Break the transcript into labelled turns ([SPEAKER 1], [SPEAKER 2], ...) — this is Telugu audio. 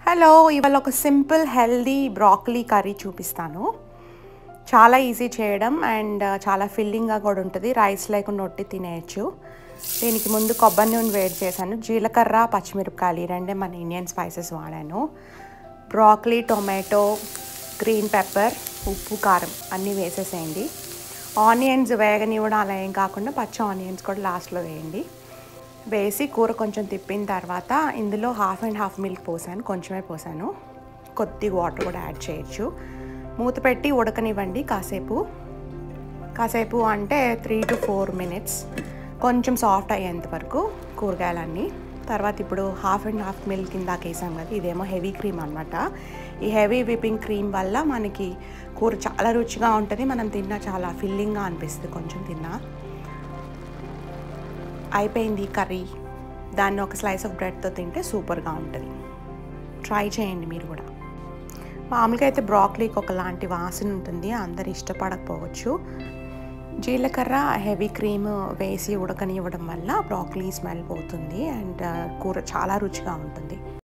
[SPEAKER 1] హలో ఇవాళ ఒక సింపుల్ హెల్దీ బ్రాకలీ కర్రీ చూపిస్తాను చాలా ఈజీ చేయడం అండ్ చాలా ఫిల్లింగ్గా కూడా ఉంటుంది రైస్ లేకుండా ఒట్టి తినేయచ్చు దీనికి ముందు కొబ్బరి నూనె వేడి చేశాను జీలకర్ర పచ్చిమిరపకాయలు ఈ రెండే మన ఇండియన్ స్పైసెస్ వాడాను బ్రాకలీ టొమాటో గ్రీన్ పెప్పర్ ఉప్పు కారం అన్నీ వేసేసేయండి ఆనియన్స్ వేగనివ్వడం అలా ఏం కాకుండా పచ్చి ఆనియన్స్ కూడా లాస్ట్లో వేయండి వేసి కూర కొంచెం తిప్పిన తర్వాత ఇందులో హాఫ్ అండ్ హాఫ్ మిల్క్ పోసాను కొంచెమే పోసాను కొద్ది వాటర్ కూడా యాడ్ చేయొచ్చు మూత పెట్టి ఉడకనివ్వండి కాసేపు కాసేపు అంటే త్రీ టు ఫోర్ మినిట్స్ కొంచెం సాఫ్ట్ అయ్యేంత వరకు కూరగాయలన్నీ తర్వాత ఇప్పుడు హాఫ్ అండ్ హాఫ్ మిల్క్ ఇందాక వేసాం కదా ఇదేమో హెవీ క్రీమ్ అనమాట ఈ హెవీ విపింగ్ క్రీమ్ వల్ల మనకి కూర చాలా రుచిగా ఉంటుంది మనం తిన్నా చాలా ఫిల్లింగ్గా అనిపిస్తుంది కొంచెం తిన్నా అయిపోయింది కర్రీ దాన్ని ఒక స్లైస్ ఆఫ్ బ్రెడ్తో తింటే సూపర్గా ఉంటుంది ట్రై చేయండి మీరు కూడా మామూలుగా అయితే బ్రాక్లీకి ఒకలాంటి వాసన ఉంటుంది అందరు ఇష్టపడకపోవచ్చు జీలకర్ర హెవీ క్రీమ్ వేసి ఉడకనివ్వడం వల్ల బ్రాక్లీ స్మెల్ పోతుంది అండ్ కూర చాలా రుచిగా ఉంటుంది